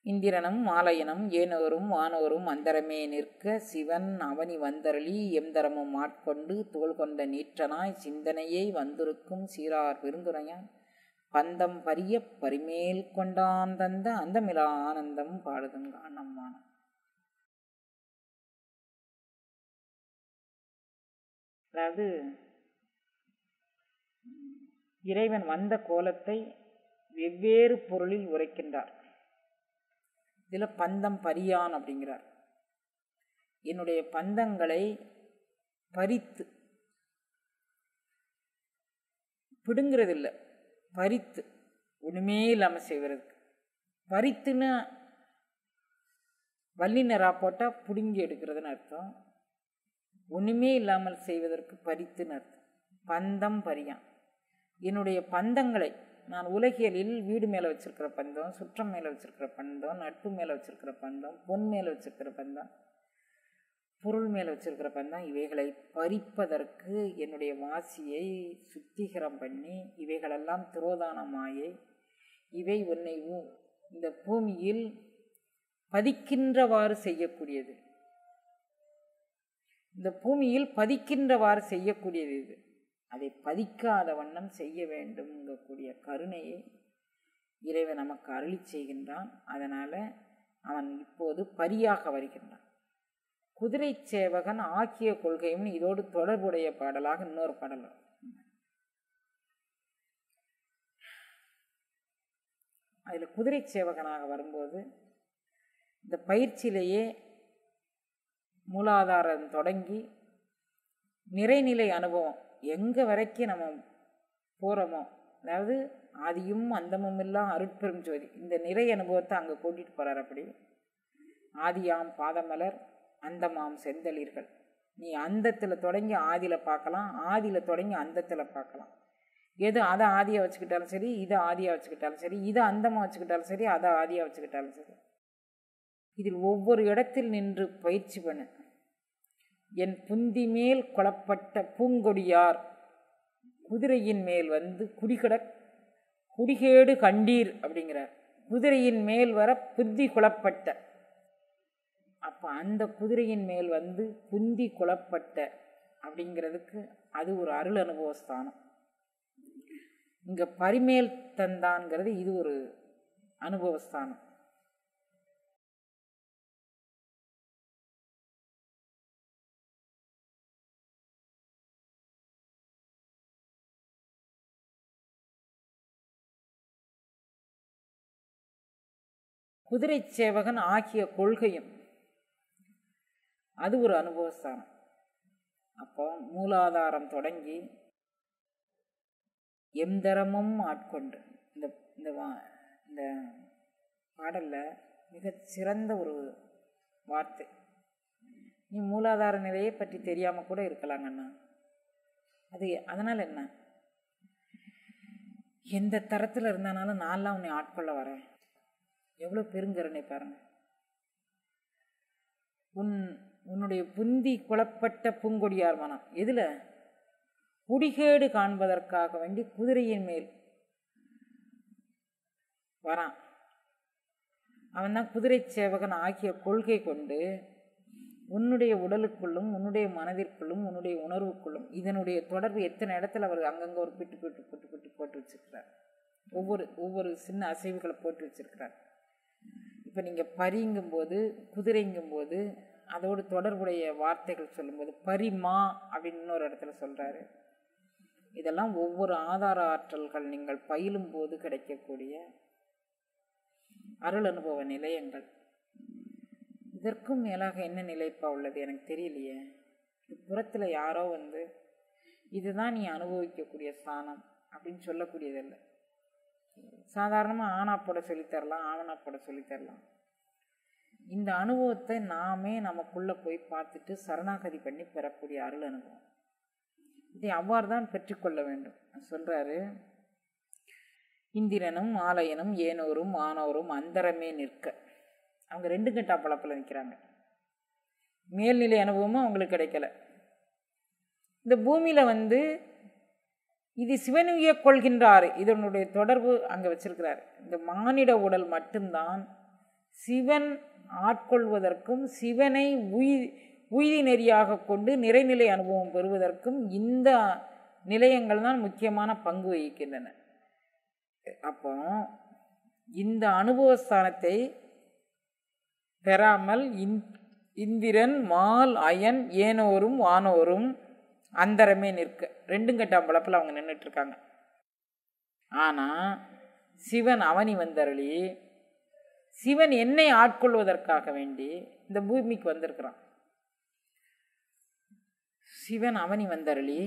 இந்திரனும் மாலையனும் ஏனோரும் வானோரும் அந்தரமே நிற்க சிவன் அவனி வந்தருளி எந்தரமும் ஆட்கொண்டு தோள் கொண்ட நீற்றனாய் சிந்தனையை வந்திருக்கும் சீரார் பெருந்துரையான் பந்தம் பரிய பரிமேல் கொண்டான் தந்த அந்தமிலா ஆனந்தம் பாடுதுங்க அண்ணம்மான அதாவது இறைவன் வந்த கோலத்தை வெவ்வேறு பொருளில் உரைக்கின்றார் இதில் பந்தம் பரியான் அப்படிங்கிறார் என்னுடைய பந்தங்களை பறித்து பிடுங்கிறதில்ல பறித்து ஒன்றுமே இல்லாமல் செய்வதற்கு பறித்துன்னு வல்லினரா போட்டால் பிடுங்கி எடுக்கிறதுன்னு அர்த்தம் ஒன்றுமே இல்லாமல் செய்வதற்கு பறித்துன்னு அர்த்தம் பந்தம் பரியான் என்னுடைய பந்தங்களை நான் உலகியலில் வீடு மேலே வச்சிருக்கிற பந்தம் சுற்றம் மேலே வச்சிருக்கிற பந்தம் நட்பு மேலே வச்சிருக்கிற பந்தம் பொன் மேலே வச்சிருக்கிற பந்தம் பொருள் மேலே வச்சிருக்கிற பந்தம் இவைகளை பறிப்பதற்கு என்னுடைய வாசியை சுத்திகரம் பண்ணி இவைகளெல்லாம் திரோதான மாயை இவை உன்னை ஊ- இந்த பூமியில் பதிக்கின்றவாறு செய்யக்கூடியது இந்த பூமியில் பதிக்கின்றவாறு செய்யக்கூடியது இது அதை பதிக்காத வண்ணம் செய்ய வேண்டும்ங்கக்கூடிய கருணையை இறைவன் நமக்கு அருளி செய்கின்றான் அதனால் அவன் இப்போது பரியாக வருகின்றான் குதிரை சேவகன் ஆக்கிய கொள்கையும் இதோடு தொடர்புடைய பாடலாக இன்னொரு பாடல் வரும். அதில் குதிரை சேவகனாக வரும்போது இந்த பயிற்சியிலேயே மூலாதாரம் தொடங்கி நிறைநிலை அனுபவம் எங்கே வரைக்கும் நம்ம போகிறோமோ அதாவது ஆதியும் அந்தமும் எல்லாம் அருட்பெரும் ஜோதி இந்த நிறை அனுபவத்தை அங்கே கூட்டிகிட்டு போகிறார் அப்படி ஆதியாம் பாதமலர் அந்தமாம் செந்தளிர்கள் நீ அந்தத்தில் தொடங்கி ஆதியில் பார்க்கலாம் ஆதியில் தொடங்கி அந்தத்தில் பார்க்கலாம் எது அதை ஆதியாக வச்சுக்கிட்டாலும் சரி இதை ஆதியாக வச்சுக்கிட்டாலும் சரி இதை அந்தமாக வச்சுக்கிட்டாலும் சரி அதை ஆதியாக வச்சுக்கிட்டாலும் சரி இதில் ஒவ்வொரு இடத்தில் நின்று பயிற்சி பண்ணு என் புந்தி மேல் கொளப்பட்ட பூங்கொடியார் குதிரையின் மேல் வந்து குடிகட குடிகேடு கண்டீர் அப்படிங்கிறார் குதிரையின் மேல் வர புத்தி குளப்பட்ட அப்போ அந்த குதிரையின் மேல் வந்து புந்தி குளப்பட்ட அப்படிங்கிறதுக்கு அது ஒரு அருள் அனுபவ ஸ்தானம் இங்கே பரிமேல் தந்தான்ங்கிறது இது ஒரு அனுபவஸ்தானம் குதிரை சேவகன் ஆகிய கொள்கையும் அது ஒரு அனுபவஸ்தானம் அப்போ மூலாதாரம் தொடங்கி எந்தரமும் ஆட்கொண்டு இந்த இந்த வா- இந்த பாடலில் மிகச் சிறந்த ஒரு வார்த்தை நீ மூலாதார நிலையை பற்றி தெரியாமல் கூட இருக்கலாங்கண்ணா அது அதனால் என்ன எந்த தரத்தில் இருந்தானாலும் நான்லாம் உன்னை ஆட்கொள்ள வரேன் எவ்வளோ பெருங்கருணை பாருங்க உன் உன்னுடைய புந்தி குளப்பட்ட பூங்கொடியார் மனம் எதில் குடிகேடு காண்பதற்காக வேண்டி குதிரையின் மேல் வரான் அவன் தான் குதிரை சேவகன் ஆகிய கொள்கை கொண்டு உன்னுடைய உடலுக்குள்ளும் உன்னுடைய மனதிற்குள்ளும் உன்னுடைய உணர்வுக்குள்ளும் இதனுடைய தொடர்பு எத்தனை இடத்துல அவர் அங்கங்கே ஒரு பிட்டு பிட்டு பிட்டு பிட்டு போட்டு வச்சிருக்கிறார் ஒவ்வொரு ஒவ்வொரு சின்ன அசைவுகளை போட்டு வச்சிருக்கிறார் இப்போ நீங்கள் பரிங்கும்போது குதிரைங்கும்போது அதோடு தொடர்புடைய வார்த்தைகள் சொல்லும்போது பரிமா அப்படின்னு இன்னொரு இடத்துல சொல்கிறாரு இதெல்லாம் ஒவ்வொரு ஆதார ஆற்றல்கள் நீங்கள் பயிலும் போது கிடைக்கக்கூடிய அருள் அனுபவ நிலையங்கள் இதற்கும் மேலாக என்ன நிலைப்பா உள்ளது எனக்கு தெரியலையே இது புறத்தில் யாரோ வந்து இதுதான் நீ அனுபவிக்கக்கூடிய ஸ்தானம் அப்படின்னு சொல்லக்கூடியதில்லை சாதாரணமாக ஆனா போட சொல்லித்தரலாம் ஆவணா போட சொல்லித்தரலாம் இந்த அனுபவத்தை நாமே நமக்குள்ளே போய் பார்த்துட்டு சரணாகதி பண்ணி பெறக்கூடிய அருள் அனுபவம் இதை அவ்வாறு தான் பெற்றுக்கொள்ள வேண்டும் சொல்கிறாரு இந்திரனும் ஆலயனும் ஏனோரும் வானோரும் அந்தரமே நிற்க அவங்க ரெண்டு கட்டா பழப்பில் நிற்கிறாங்க மேல்நிலை அனுபவமும் அவங்களுக்கு கிடைக்கல இந்த பூமியில் வந்து இது சிவனுய கொள்கின்றார் இதனுடைய தொடர்பு அங்கே வச்சிருக்கிறார் இந்த மானிட உடல் மட்டும்தான் சிவன் ஆட்கொள்வதற்கும் சிவனை உயி உய்தி நெறியாக கொண்டு நிறைநிலை அனுபவம் பெறுவதற்கும் இந்த நிலையங்கள் தான் முக்கியமான பங்கு வகிக்கின்றன அப்போ இந்த அனுபவஸ்தானத்தை பெறாமல் இந் இந்திரன் மால் அயன் ஏனோரும் வானோரும் அந்தரமே நிற்க ரெண்டும் கட்டாம் பழப்பில் அவங்க நின்றுட்டு இருக்காங்க ஆனால் சிவன் அவனி வந்தருளி சிவன் என்னை ஆட்கொள்வதற்காக வேண்டி இந்த பூமிக்கு வந்திருக்கிறான் சிவன் அவனி வந்தருளி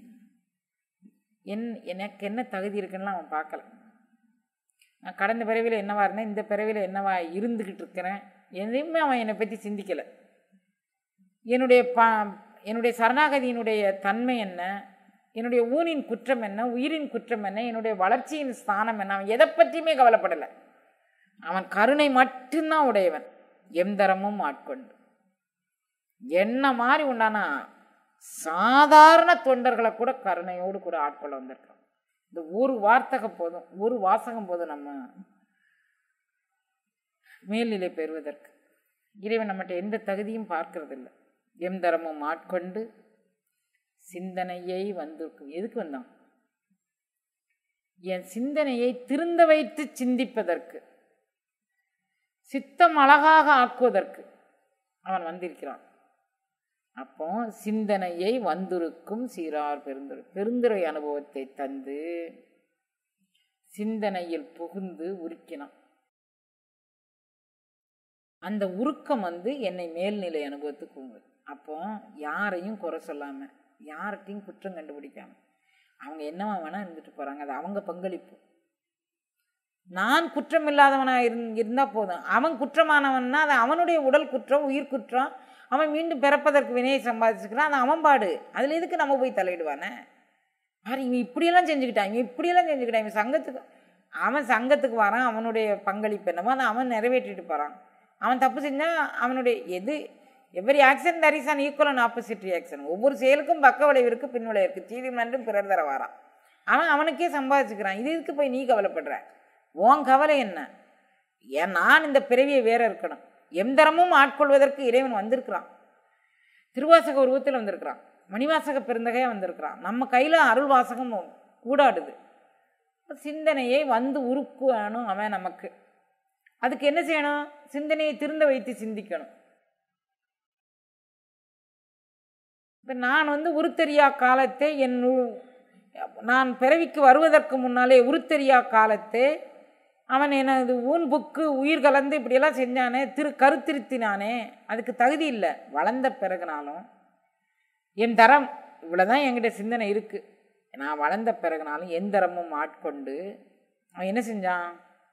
என் எனக்கு என்ன தகுதி இருக்குன்னு அவன் பார்க்கல நான் கடந்த பிறவியில் என்னவா இருந்தேன் இந்த பிறவியில் என்னவா இருந்துக்கிட்டு இருக்கிறேன் எதையுமே அவன் என்னை பற்றி சிந்திக்கலை என்னுடைய பா என்னுடைய சரணாகதியினுடைய தன்மை என்ன என்னுடைய ஊனின் குற்றம் என்ன உயிரின் குற்றம் என்ன என்னுடைய வளர்ச்சியின் ஸ்தானம் என்ன அவன் எதை பற்றியுமே கவலைப்படலை அவன் கருணை மட்டும்தான் உடையவன் எந்தரமும் ஆட்கொண்டு என்ன மாதிரி உண்டானா சாதாரண தொண்டர்களை கூட கருணையோடு கூட ஆட்கொள்ள வந்திருக்கான் இந்த ஒரு வார்த்தகம் போதும் ஒரு வாசகம் போதும் நம்ம மேல்நிலை பெறுவதற்கு இறைவன் நம்மகிட்ட எந்த தகுதியும் பார்க்கறதில்ல எந்தரமும் ஆட்கொண்டு சிந்தனையை வந்திருக்கும் எதுக்கு வந்தான் என் சிந்தனையை திருந்த வைத்து சிந்திப்பதற்கு சித்தம் அழகாக ஆக்குவதற்கு அவன் வந்திருக்கிறான் அப்போ சிந்தனையை வந்திருக்கும் சீரார் பெருந்துரை பெருந்துரை அனுபவத்தை தந்து சிந்தனையில் புகுந்து உருக்கினான் அந்த உருக்கம் வந்து என்னை மேல்நிலை அனுபவத்துக்கு உங்கள் அப்போ யாரையும் குறை சொல்லாமல் யார்கிட்டையும் குற்றம் கண்டுபிடிக்காம அவங்க என்னவா வேணால் இருந்துட்டு போகிறாங்க அது அவங்க பங்களிப்பு நான் குற்றம் இல்லாதவனாக இருந் இருந்தால் போதும் அவன் குற்றமானவன்னா அது அவனுடைய உடல் குற்றம் உயிர் குற்றம் அவன் மீண்டும் பிறப்பதற்கு வினையை சம்பாதிச்சுக்கிறான் அது அவன் பாடு அதில் எதுக்கு நம்ம போய் தலையிடுவானே பாரு இவன் இப்படியெல்லாம் செஞ்சுக்கிட்டான் இவன் இப்படியெல்லாம் செஞ்சுக்கிட்டான் இவன் சங்கத்துக்கு அவன் சங்கத்துக்கு வரான் அவனுடைய பங்களிப்பு என்னமோ அதை அவன் நிறைவேற்றிட்டு போகிறான் அவன் தப்பு செஞ்சால் அவனுடைய எது every action there is an equal and opposite reaction ஒவ்வொரு செயலுக்கும் பக்க விளைவிற்கு பின் விளைவிற்கு தீதி நன்றும் பிறர் தர வாரான் அவன் அவனுக்கே சம்பாதிச்சுக்கிறான் இது இதுக்கு போய் நீ கவலைப்படுற உன் கவலை என்ன ஏன் நான் இந்த பிறவியை வேற இருக்கணும் எந்தரமும் ஆட்கொள்வதற்கு இறைவன் வந்திருக்கிறான் திருவாசக உருவத்தில் வந்திருக்கிறான் மணிவாசக பெருந்தகையாக வந்திருக்கிறான் நம்ம கையில் அருள் வாசகம் கூடாடுது சிந்தனையை வந்து உருக்கணும் அவன் நமக்கு அதுக்கு என்ன செய்யணும் சிந்தனையை திருந்த வைத்து சிந்திக்கணும் இப்போ நான் வந்து உருத்தெரியா காலத்தை என் உ- நான் பிறவிக்கு வருவதற்கு முன்னாலே உருத்தெரியா காலத்தை அவன் எனது ஊன் புக்கு உயிர் கலந்து இப்படியெல்லாம் செஞ்சானே திரு கருத்திருத்தினானே அதுக்கு தகுதி இல்லை வளர்ந்த பிறகுனாலும் என் தரம் இவ்வளோதான் என்கிட்ட சிந்தனை இருக்குது நான் வளர்ந்த பிறகுனாலும் என் தரமும் ஆட்கொண்டு அவன் என்ன செஞ்சான்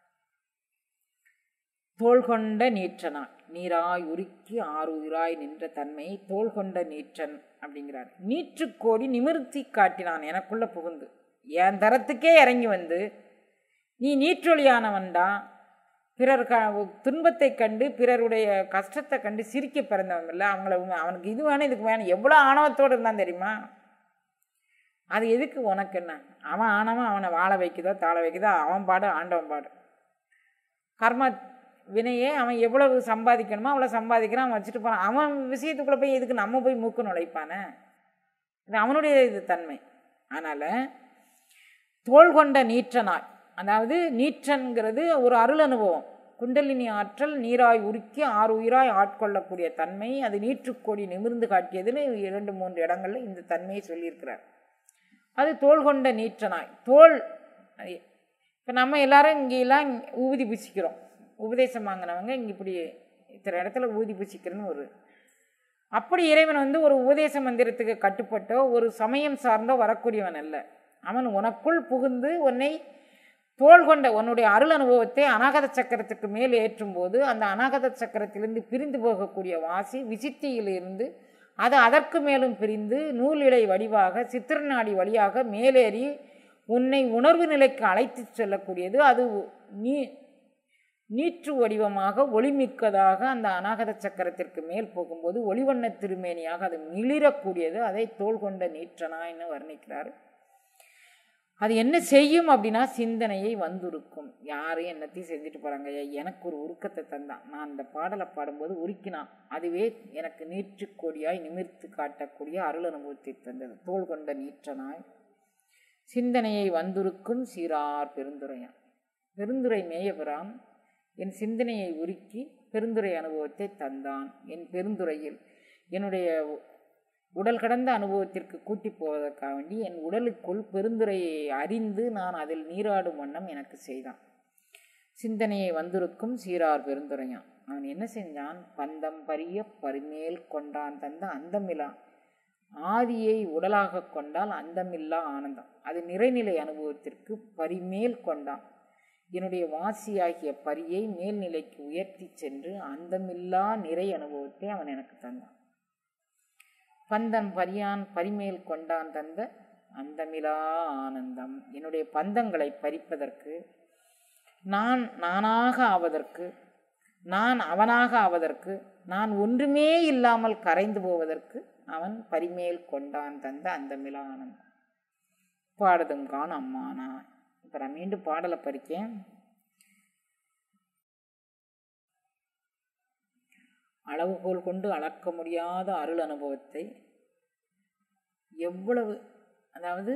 தோள் கொண்ட நீற்றனான் நீராய் உருக்கி ஆறுயிராய் நின்ற தன்மையை தோள் கொண்ட நீற்றன் அப்படிங்கிறார் நீற்றுக்கோடி நிமிர்த்தி காட்டினான் எனக்குள்ள புகுந்து என் தரத்துக்கே இறங்கி வந்து நீ நீற்றொழியானவன்டா பிறர் க துன்பத்தை கண்டு பிறருடைய கஷ்டத்தை கண்டு சிரிக்க பிறந்தவன் இல்லை அவங்கள உங்க- அவனுக்கு இது வேணும் இதுக்கு வேணும் எவ்வளோ ஆணவத்தோடு இருந்தான் தெரியுமா அது எதுக்கு உனக்கு என்ன அவன் ஆணவம் அவனை வாழ வைக்குதோ தாழ வைக்குதோ அவன் பாடு ஆண்டவன் பாடு கர்ம வினையே அவன் எவ்வளவு சம்பாதிக்கணுமோ அவ்வளோ சம்பாதிக்கிறான் அவன் வச்சுட்டு போகிறான் அவன் விஷயத்துக்குள்ளே போய் எதுக்கு நம்ம போய் மூக்கு நுழைப்பானே இது அவனுடைய இது தன்மை அதனால் தோள் கொண்ட நீற்றனாய் அதாவது நீற்றன்கிறது ஒரு அருள் அனுபவம் குண்டலினி ஆற்றல் நீராய் உருக்கி ஆறு உயிராய் ஆட்கொள்ளக்கூடிய தன்மை அது நீற்றுக்கோடி நிமிர்ந்து காட்டியதுன்னு இரண்டு மூன்று இடங்களில் இந்த தன்மையை சொல்லியிருக்கிறார் அது தோள் கொண்ட நீற்றனாய் தோல் இப்போ நம்ம எல்லாரும் இங்கெல்லாம் ஊதி பூசிக்கிறோம் உபதேசம் வாங்கினவங்க இங்கே இப்படி இத்தனை இடத்துல ஊதி பூசிக்கிறேன்னு ஒரு அப்படி இறைவன் வந்து ஒரு உபதேச மந்திரத்துக்கு கட்டுப்பட்டோ ஒரு சமயம் சார்ந்தோ வரக்கூடியவன் அல்ல அவன் உனக்குள் புகுந்து உன்னை தோள் கொண்ட உன்னுடைய அருள் அனுபவத்தை அநாகத சக்கரத்துக்கு மேல் ஏற்றும்போது அந்த அநாகத சக்கரத்திலிருந்து பிரிந்து போகக்கூடிய வாசி விசித்தியிலிருந்து அது அதற்கு மேலும் பிரிந்து நூலிழை வடிவாக சித்திரநாடி வழியாக மேலேறி உன்னை உணர்வு நிலைக்கு அழைத்துச் செல்லக்கூடியது அது நீ நீற்று வடிவமாக ஒளிமிக்கதாக அந்த அநாகத சக்கரத்திற்கு மேல் போகும்போது ஒளிவண்ண திருமேனியாக அது மிளிரக்கூடியது அதை தோள் கொண்ட நீற்றனாய்னு வர்ணிக்கிறார் அது என்ன செய்யும் அப்படின்னா சிந்தனையை வந்துருக்கும் யாரும் என்னத்தையும் செஞ்சுட்டு போகிறாங்க எனக்கு ஒரு உருக்கத்தை தந்தான் நான் இந்த பாடலை பாடும்போது உருக்கினான் அதுவே எனக்கு நீற்று கொடியாய் நிமிர்த்து காட்டக்கூடிய அருள் அனுபவத்தை தந்தது தோள் கொண்ட நீற்றனாய் சிந்தனையை வந்துருக்கும் சீரார் பெருந்துரையான் பெருந்துரை மேயபிரான் என் சிந்தனையை உருக்கி பெருந்துரை அனுபவத்தை தந்தான் என் பெருந்துரையில் என்னுடைய உடல் கடந்த அனுபவத்திற்கு கூட்டி போவதற்காக வேண்டி என் உடலுக்குள் பெருந்துரையை அறிந்து நான் அதில் நீராடும் வண்ணம் எனக்கு செய்தான் சிந்தனையை வந்திருக்கும் சீரார் பெருந்துரையான் அவன் என்ன செஞ்சான் பந்தம் பரிய பரிமேல் கொண்டான் தந்த அந்தமிலா ஆதியை உடலாக கொண்டால் அந்தமில்லா ஆனந்தம் அது நிறைநிலை அனுபவத்திற்கு பரிமேல் கொண்டான் என்னுடைய வாசியாகிய பரியை மேல்நிலைக்கு உயர்த்தி சென்று அந்தமில்லா நிறை அனுபவத்தை அவன் எனக்கு தந்தான் பந்தம் பரியான் பரிமேல் கொண்டான் தந்த அந்தமிலா ஆனந்தம் என்னுடைய பந்தங்களை பறிப்பதற்கு நான் நானாக ஆவதற்கு நான் அவனாக ஆவதற்கு நான் ஒன்றுமே இல்லாமல் கரைந்து போவதற்கு அவன் பரிமேல் கொண்டான் தந்த அந்தமிலா ஆனந்தம் பாடுதும் கான் அம்மானா இப்போ நான் மீண்டும் பாடலை பறிக்கேன் அளவுகோல் கொண்டு அளக்க முடியாத அருள் அனுபவத்தை எவ்வளவு அதாவது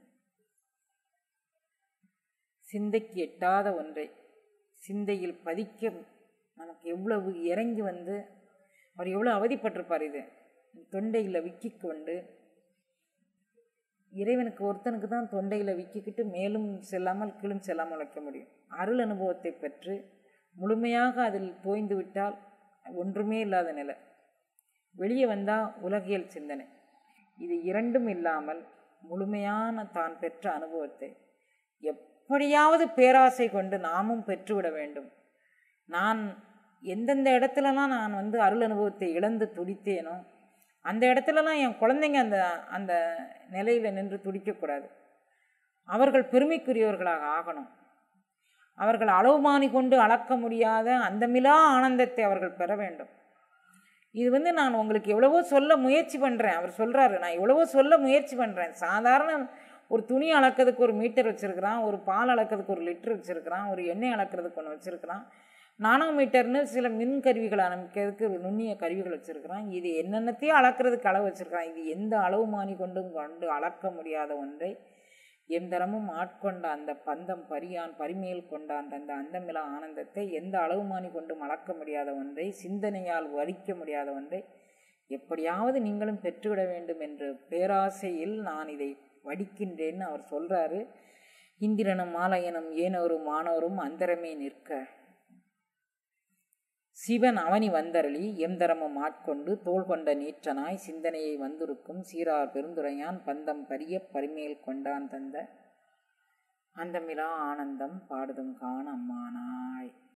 சிந்தைக்கு எட்டாத ஒன்றை சிந்தையில் பதிக்க நமக்கு எவ்வளவு இறங்கி வந்து அவர் எவ்வளோ அவதிப்பட்டிருப்பார் இது தொண்டையில் விக்கி கொண்டு இறைவனுக்கு ஒருத்தனுக்கு தான் தொண்டையில் விக்கிக்கிட்டு மேலும் செல்லாமல் கீழும் செல்லாமல் வைக்க முடியும் அருள் அனுபவத்தை பெற்று முழுமையாக அதில் தோய்ந்து விட்டால் ஒன்றுமே இல்லாத நிலை வெளியே வந்தால் உலகியல் சிந்தனை இது இரண்டும் இல்லாமல் முழுமையான தான் பெற்ற அனுபவத்தை எப்படியாவது பேராசை கொண்டு நாமும் பெற்றுவிட வேண்டும் நான் எந்தெந்த இடத்துலலாம் நான் வந்து அருள் அனுபவத்தை இழந்து துடித்தேனோ அந்த இடத்துலலாம் என் குழந்தைங்க அந்த அந்த நிலையில் நின்று துடிக்கக்கூடாது அவர்கள் பெருமைக்குரியவர்களாக ஆகணும் அவர்கள் அளவுமானி கொண்டு அளக்க முடியாத அந்தமிலா ஆனந்தத்தை அவர்கள் பெற வேண்டும் இது வந்து நான் உங்களுக்கு எவ்வளவோ சொல்ல முயற்சி பண்ணுறேன் அவர் சொல்கிறாரு நான் எவ்வளவோ சொல்ல முயற்சி பண்ணுறேன் சாதாரண ஒரு துணி அளக்கிறதுக்கு ஒரு மீட்டர் வச்சுருக்கிறான் ஒரு பால் அளக்கிறதுக்கு ஒரு லிட்டர் வச்சுருக்கிறான் ஒரு எண்ணெய் அளக்கிறதுக்கு ஒன்று வச்சுருக்கிறான் நானோமீட்டர்னு சில மின் கருவிகள் அமைக்கிறதுக்கு நுண்ணிய கருவிகள் வச்சுருக்கிறான் இது என்னென்னத்தையும் அளக்கிறதுக்கு அளவு வச்சுருக்கிறான் இது எந்த அளவுமானி கொண்டும் கொண்டு அளக்க முடியாத ஒன்றை எந்தரமும் ஆட்கொண்ட அந்த பந்தம் பரியான் பரிமேல் கொண்டான் அந்த அந்தமிலா ஆனந்தத்தை எந்த அளவுமானி கொண்டும் அளக்க முடியாத ஒன்றை சிந்தனையால் வரிக்க முடியாத ஒன்றை எப்படியாவது நீங்களும் பெற்றுவிட வேண்டும் என்ற பேராசையில் நான் இதை வடிக்கின்றேன்னு அவர் சொல்கிறாரு இந்திரனும் மாலையனும் ஏனோரும் மானோரும் அந்தரமே நிற்க சிவன் அவனி வந்தருளி எந்தரமும் ஆட்கொண்டு தோள் கொண்ட நீற்றனாய் சிந்தனையை வந்திருக்கும் சீரார் பெருந்துரையான் பந்தம் பரிய பரிமேல் கொண்டான் தந்த அந்தமிலா ஆனந்தம் பாடுதும் காண அம்மானாய்